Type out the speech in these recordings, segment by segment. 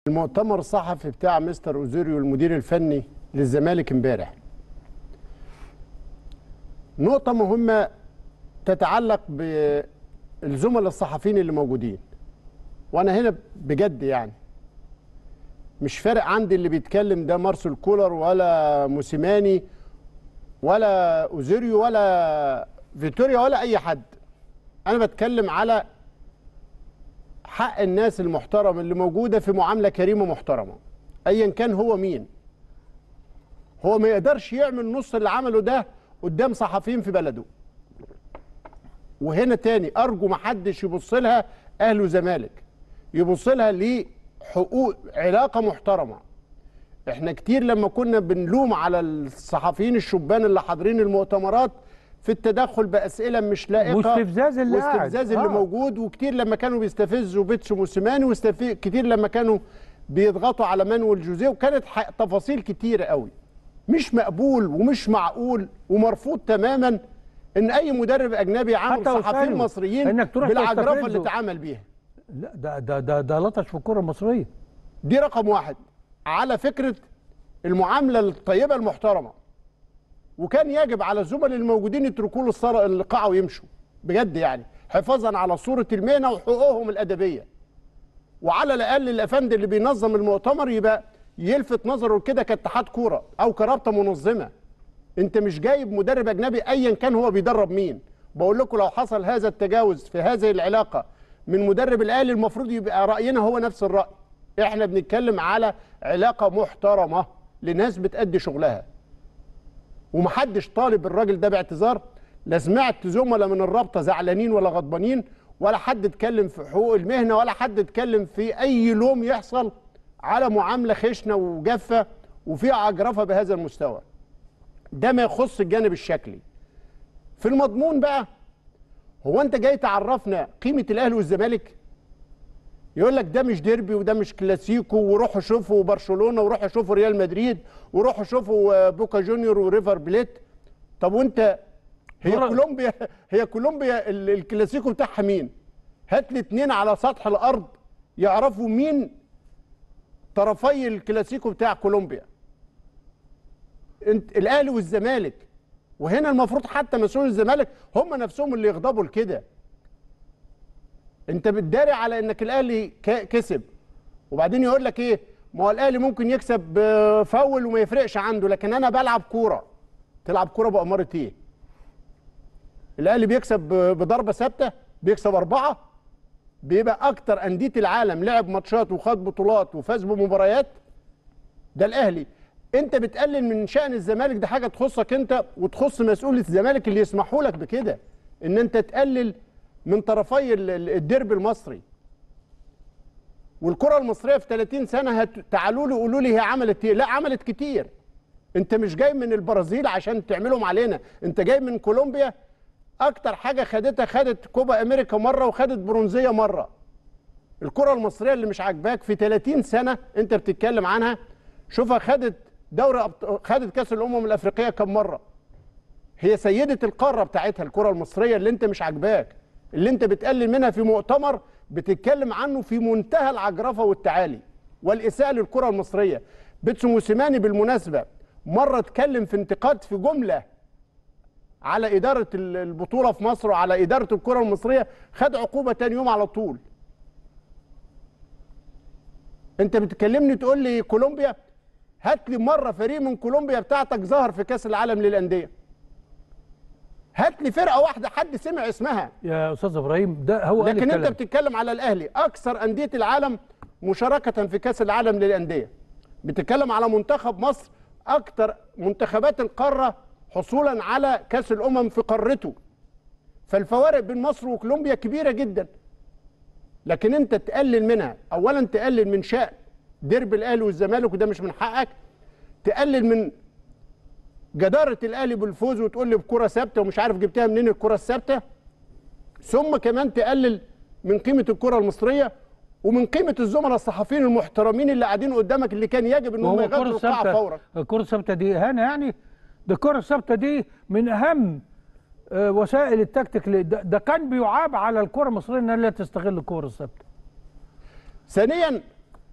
المؤتمر الصحفي بتاع مستر اوزيريو المدير الفني للزمالك امبارح نقطة مهمة تتعلق بالزملاء الصحفيين اللي موجودين وانا هنا بجد يعني مش فارق عندي اللي بيتكلم ده مارسيل كولر ولا موسيماني ولا اوزيريو ولا فيتوريا ولا اي حد انا بتكلم على حق الناس المحترمه اللي موجوده في معامله كريمه محترمه ايا كان هو مين هو ما يقدرش يعمل نص اللي عمله ده قدام صحفيين في بلده وهنا تاني ارجو ما حدش يبص لها اهل وزمالك يبص لها لحقوق علاقه محترمه احنا كتير لما كنا بنلوم على الصحفيين الشبان اللي حاضرين المؤتمرات في التدخل باسئله مش لائقه واستفزاز اللي قاعد. واستفزاز اللي آه. موجود وكتير لما كانوا بيستفزوا بيتسو موسيماني وكتير لما كانوا بيضغطوا على مانويل جوزيه وكانت ح- تفاصيل كتيره قوي مش مقبول ومش معقول ومرفوض تماما ان اي مدرب اجنبي يعامل حتى صحفيين وسائل. مصريين إنك تروح بالعجرفه تستفزه. اللي اتعامل بيها لا ده ده ده, ده لطش في الكره المصريه دي رقم واحد على فكرة المعاملة الطيبة المحترمة وكان يجب على الزملاء الموجودين يتركوا له الصر- القاعة ويمشوا بجد يعني حفاظا على صورة المهنة وحقوقهم الأدبية وعلى الأقل الأفندي اللي بينظم المؤتمر يبقى يلفت نظره كده كاتحاد كورة أو كرابطة منظمة أنت مش جايب مدرب أجنبي أيا كان هو بيدرب مين بقول لكم لو حصل هذا التجاوز في هذه العلاقة من مدرب الأهلي المفروض يبقى رأينا هو نفس الرأي احنا بنتكلم على علاقة محترمة لناس بتأدي شغلها ومحدش طالب الراجل ده باعتذار لا سمعت زملاء من الرابطة زعلانين ولا غضبانين ولا حد اتكلم في حقوق المهنة ولا حد اتكلم في أي لوم يحصل على معاملة خشنة وجافة وفيها عجرفة بهذا المستوى ده ما يخص الجانب الشكلي في المضمون بقى هو انت جاي تعرفنا قيمة الأهلي والزمالك يقول لك ده مش ديربي وده مش كلاسيكو وروحوا شوفوا برشلونه وروحوا شوفوا ريال مدريد وروحوا شوفوا آه، بوكا جونيور وريفر بليت طب وانت هي دول- كولومبيا هي كولومبيا ال- الكلاسيكو بتاعها مين؟ هات لي اتنين على سطح الارض يعرفوا مين طرفي الكلاسيكو بتاع كولومبيا انت الاهلي والزمالك وهنا المفروض حتى مسؤول الزمالك هم نفسهم اللي يغضبوا لكده انت بتداري على انك الاهلي ك- كسب وبعدين يقول لك ايه ما هو الاهلي ممكن يكسب آه، فاول وما يفرقش عنده لكن انا بلعب كوره تلعب كوره باماره ايه الاهلي بيكسب ب- بضربه ثابته بيكسب اربعه بيبقى اكتر انديه العالم لعب ماتشات وخد بطولات وفاز بمباريات ده الاهلي انت بتقلل من شان الزمالك ده حاجه تخصك انت وتخص مسؤول الزمالك اللي يسمحوا لك بكده ان انت تقلل من طرفي ال- ال- الديربي المصري والكره المصريه في 30 سنه هت... تعالوا لي قولوا لي هي عملت ايه لا عملت كتير انت مش جاي من البرازيل عشان تعملهم علينا انت جاي من كولومبيا اكتر حاجه خدتها خدت كوبا امريكا مره وخدت برونزيه مره الكره المصريه اللي مش عاجباك في 30 سنه انت بتتكلم عنها شوفها خدت دوري أبط... خدت كاس الامم الافريقيه كم مره هي سيده القاره بتاعتها الكره المصريه اللي انت مش عاجباك اللي انت بتقلل منها في مؤتمر بتتكلم عنه في منتهى العجرفه والتعالي والاساءه للكره المصريه بيتسو موسيماني بالمناسبه مره اتكلم في انتقاد في جمله على اداره ال- البطوله في مصر وعلى اداره الكره المصريه خد عقوبه تاني يوم على طول انت بتكلمني تقول لي كولومبيا هات لي مره فريق من كولومبيا بتاعتك ظهر في كاس العالم للانديه هات لي فرقه واحده حد سمع اسمها يا استاذ ابراهيم ده هو قال لكن انت الكلام. بتتكلم على الاهلي اكثر انديه العالم مشاركه في كاس العالم للانديه بتتكلم على منتخب مصر اكثر منتخبات القاره حصولا على كاس الامم في قارته فالفوارق بين مصر وكولومبيا كبيره جدا لكن انت تقلل منها اولا تقلل من شأن ديربي الاهلي والزمالك وده مش من حقك تقلل من جدارة الاهلي بالفوز وتقول لي بكرة ثابتة ومش عارف جبتها منين الكرة الثابتة ثم كمان تقلل من قيمة الكرة المصرية ومن قيمة الزملاء الصحفيين المحترمين اللي قاعدين قدامك اللي كان يجب ان هم وهو يغادروا الكره القاعة فورا الثابته الكره الثابته دي اهانه يعني ده الكره الثابته دي من اهم آه، وسائل التكتيك اللي- ده, ده كان بيعاب على الكره المصريه انها لا تستغل الكره الثابته ثانيا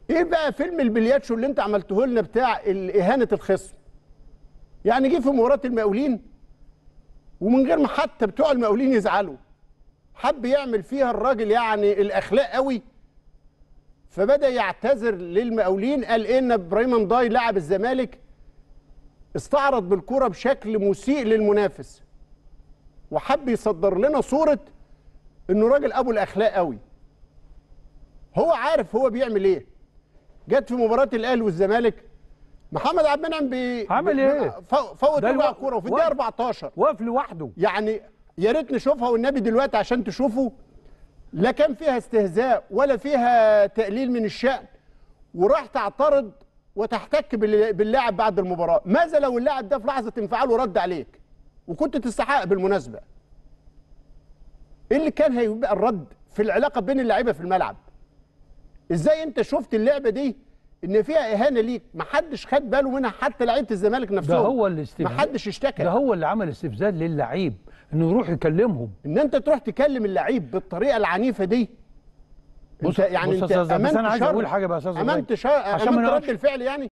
ايه بقى فيلم البلياتشو اللي انت عملته لنا بتاع ال- اهانه الخصم يعني جه في مباراه المقاولين ومن غير ما حتى بتوع المقاولين يزعلوا حب يعمل فيها الراجل يعني الاخلاق قوي فبدا يعتذر للمقاولين قال ان ابراهيم نضاي لاعب الزمالك استعرض بالكره بشكل مسيء للمنافس وحب يصدر لنا صوره انه راجل ابو الاخلاق قوي هو عارف هو بيعمل ايه جت في مباراه الاهلي والزمالك محمد عبد المنعم بي عمل بي- إيه؟ فو- فوت ده ربع الوقت- الكوره وفي وقت. الدقيقه 14 واقف لوحده يعني يا ريت نشوفها والنبي دلوقتي عشان تشوفوا لا كان فيها استهزاء ولا فيها تقليل من الشأن وراح تعترض وتحتك بال- باللاعب بعد المباراة ماذا لو اللاعب ده في لحظة انفعال ورد عليك وكنت تستحق بالمناسبة ايه اللي كان هيبقى الرد في العلاقة بين اللعيبة في الملعب ازاي انت شفت اللعبة دي ان فيها اهانة ليك محدش خد باله منها حتى لعيبة الزمالك نفسهم هو اللي استفزاز. محدش اشتكى ده هو اللي عمل استفزاز للعيب انه يروح يكلمهم ان انت تروح تكلم اللعيب بالطريقه العنيفه دي بص- انت يعني بص انت يا أستاذ، بس امنت أنا عايز شر. أقول حاجة بقى يا أستاذ امنت إبراهيم. شر عشان ما امنت نقعدش- رد الفعل يعني